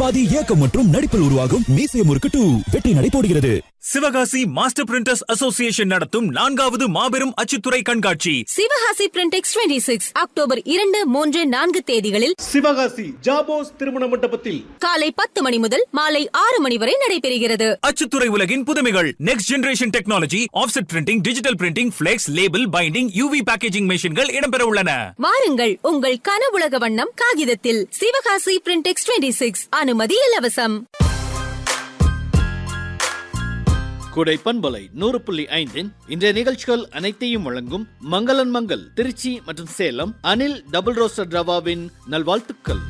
ஆதி இயக்கம் மற்றும் நடிப்பில் உருவாகும் மீசை முறுக்கு டூ வெற்றி நடை போடுகிறது சிவகாசி மாஸ்டர் பிரிண்டர்ஸ் அசோசியேஷன் நடத்தும் நான்காவது மாபெரும் அச்சுத்துறை கண்காட்சி Sivakasi Printex twenty six October இரண்டு மூன்று நான்கு தேதிகளில் சிவகாசி ஜாபோஸ் திருமண மண்டபத்தில் காலை பத்து மணி முதல் மாலை ஆறு மணி வரை நடைபெறுகிறது அச்சுத்துறை உலகின் புதுமைகள் next generation technology offset printing digital printing flex label binding UV packaging மெஷின்கள் இடம்பெற உள்ளன வாருங்கள் உங்கள் கனவுலக வண்ணம் காகிதத்தில் சிவகாசி பிரிண்டெக்ஸ் டுவெண்ட்டி சிக்ஸ் அனுமதி இலவசம் குடை பண்பலை நூறு புள்ளி ஐந்தின் இன்றைய நிகழ்ச்சிகள் அனைத்தையும் வழங்கும் மங்களன் மங்கள் திருச்சி மற்றும் சேலம் அனில் டபுள் ரோஸ்டர் ரவாவின் நல்வாழ்த்துக்கள்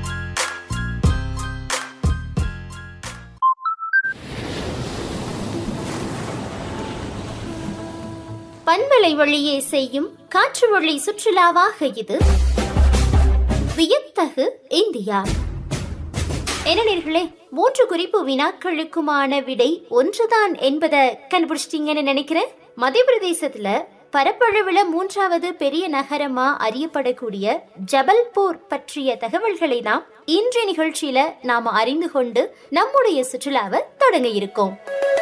பண்பலை வழியே செய்யும் காற்று வழி சுற்றுலாவாக இது வியத்தகு இந்தியா என்ன நேர்களே மூன்று குறிப்பு வினாக்களுக்குமான விடை ஒன்றுதான் என்பதை கண்டுபிடிச்சிட்டீங்கன்னு நினைக்கிறேன் மத்திய பிரதேசத்துல பரப்பளவுல மூன்றாவது பெரிய நகரமா அறியப்படக்கூடிய ஜபல்பூர் பற்றிய தகவல்களை தான் இன்றைய நிகழ்ச்சியில நாம அறிந்து கொண்டு நம்முடைய சுற்றுலாவை தொடங்க இருக்கோம்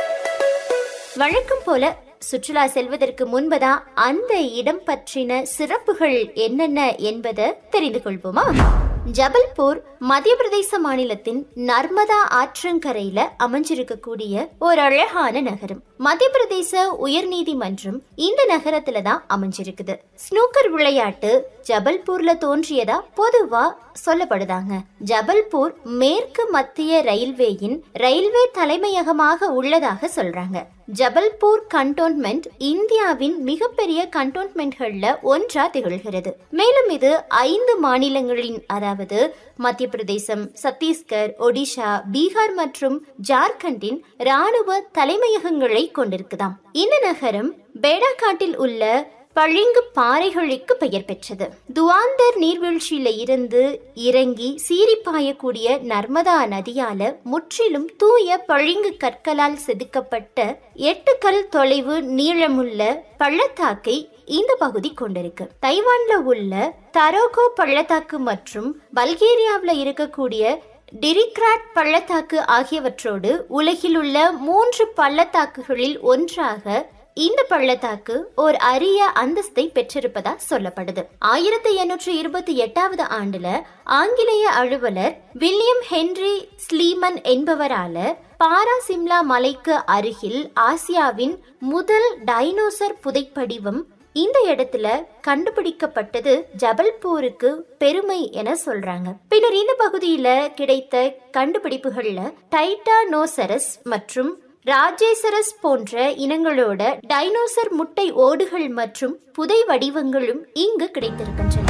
வழக்கம் போல சுற்றுலா செல்வதற்கு முன்பதான் அந்த இடம் பற்றின சிறப்புகள் என்னென்ன என்பதை தெரிந்து கொள்வோமா ஜபல்பூர் மத்திய பிரதேச மாநிலத்தின் நர்மதா ஆற்றங்கரையில அமைஞ்சிருக்கக்கூடிய ஒரு அழகான நகரம் மத்திய பிரதேச உயர்நீதிமன்றம் இந்த நகரத்துல தான் அமைஞ்சிருக்குது ஸ்னூக்கர் விளையாட்டு ஜபல்பூர்ல தோன்றியதா பொதுவா சொல்லப்படுதாங்க ஜபல்பூர் மேற்கு மத்திய ரயில்வேயின் ரயில்வே தலைமையகமாக உள்ளதாக சொல்றாங்க ஜபல்பூர் கண்டோன்மெண்ட் இந்தியாவின் மிகப்பெரிய கண்டோன்மெண்ட்கள்ல ஒன்றா திகழ்கிறது மேலும் இது ஐந்து மாநிலங்களின் அதாவது மத்திய பிரதேசம் சத்தீஸ்கர் ஒடிஷா பீகார் மற்றும் ஜார்க்கண்டின் ராணுவ தலைமையகங்களை கொண்டிருக்குதாம் இந்த நகரம் பேடாகாட்டில் உள்ள பளிங்கு பாறைகளுக்கு பெயர் பெற்றது துவாந்தர் நீர்வீழ்ச்சியில இருந்து இறங்கி சீறி பாயக்கூடிய நர்மதா நதியால முற்றிலும் தூய பளிங்கு கற்களால் செதுக்கப்பட்ட எட்டு கல் தொலைவு நீளமுள்ள பள்ளத்தாக்கை இந்த பகுதி கொண்டிருக்கு தைவான்ல உள்ள தரோகோ பள்ளத்தாக்கு மற்றும் பல்கேரியாவில் இருக்கக்கூடிய டிரிக்ராட் பள்ளத்தாக்கு ஆகியவற்றோடு உலகில் உள்ள மூன்று பள்ளத்தாக்குகளில் ஒன்றாக இந்த பள்ளத்தாக்கு ஓர் அரிய அந்தஸ்தை பெற்றிருப்பதா சொல்லப்படுது ஆயிரத்தி எண்ணூற்றி இருபத்தி எட்டாவது ஆண்டுல ஆங்கிலேய அலுவலர் வில்லியம் ஹென்றி ஸ்லீமன் என்பவரால பாரா சிம்லா மலைக்கு அருகில் ஆசியாவின் முதல் டைனோசர் புதைப்படிவம் இந்த இடத்துல கண்டுபிடிக்கப்பட்டது ஜபல்பூருக்கு பெருமை என சொல்றாங்க பின்னர் இந்த பகுதியில கிடைத்த கண்டுபிடிப்புகள்ல டைட்டானோசரஸ் மற்றும் ராஜேசரஸ் போன்ற இனங்களோட டைனோசர் முட்டை ஓடுகள் மற்றும் புதை வடிவங்களும் இங்கு கிடைத்திருக்கின்றன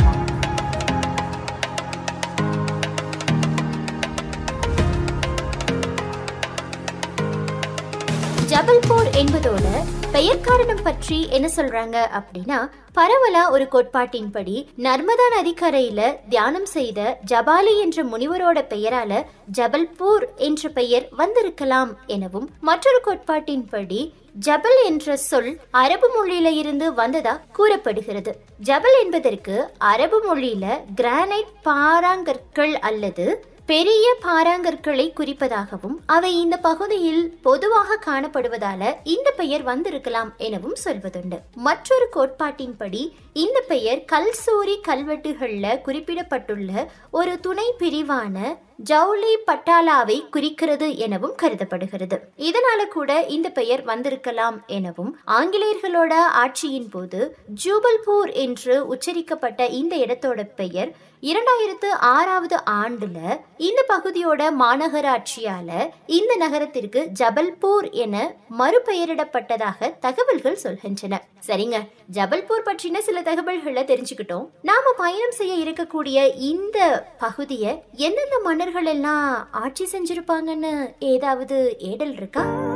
ஜபல்பூர் என்பதோட பெயர் காரணம் பற்றி என்ன சொல்றாங்க அப்படின்னா பரவலா ஒரு கோட்பாட்டின்படி நர்மதா நதிக்கரையில தியானம் செய்த ஜபாலி என்ற முனிவரோட பெயரால ஜபல்பூர் என்ற பெயர் வந்திருக்கலாம் எனவும் மற்றொரு கோட்பாட்டின்படி ஜபல் என்ற சொல் அரபு மொழியில இருந்து வந்ததா கூறப்படுகிறது ஜபல் என்பதற்கு அரபு மொழியில கிரானைட் பாறாங்கற்கள் அல்லது பெரிய பாறாங்கற்களை குறிப்பதாகவும் அவை இந்த பகுதியில் பொதுவாக காணப்படுவதால இந்த பெயர் வந்திருக்கலாம் எனவும் சொல்வதுண்டு மற்றொரு கோட்பாட்டின்படி இந்த பெயர் கல்சூரி கல்வெட்டுகள்ல குறிப்பிடப்பட்டுள்ள ஒரு துணை பிரிவான ஜவுளி பட்டாலாவை குறிக்கிறது எனவும் கருதப்படுகிறது இதனால கூட இந்த பெயர் வந்திருக்கலாம் எனவும் ஆங்கிலேயர்களோட ஆட்சியின் போது ஜூபல்பூர் என்று உச்சரிக்கப்பட்ட இந்த இடத்தோட பெயர் இரண்டாயிரத்து ஆறாவது ஆண்டுல இந்த பகுதியோட மாநகராட்சியால இந்த நகரத்திற்கு ஜபல்பூர் என மறுபெயரிடப்பட்டதாக தகவல்கள் சொல்கின்றன சரிங்க ஜபல்பூர் பற்றின சில தகவல்களை தெரிஞ்சுக்கிட்டோம் நாம பயணம் செய்ய இருக்கக்கூடிய இந்த பகுதியை எந்தெந்த மன்னர்கள் எல்லாம் ஆட்சி செஞ்சிருப்பாங்கன்னு ஏதாவது ஏடல் இருக்கா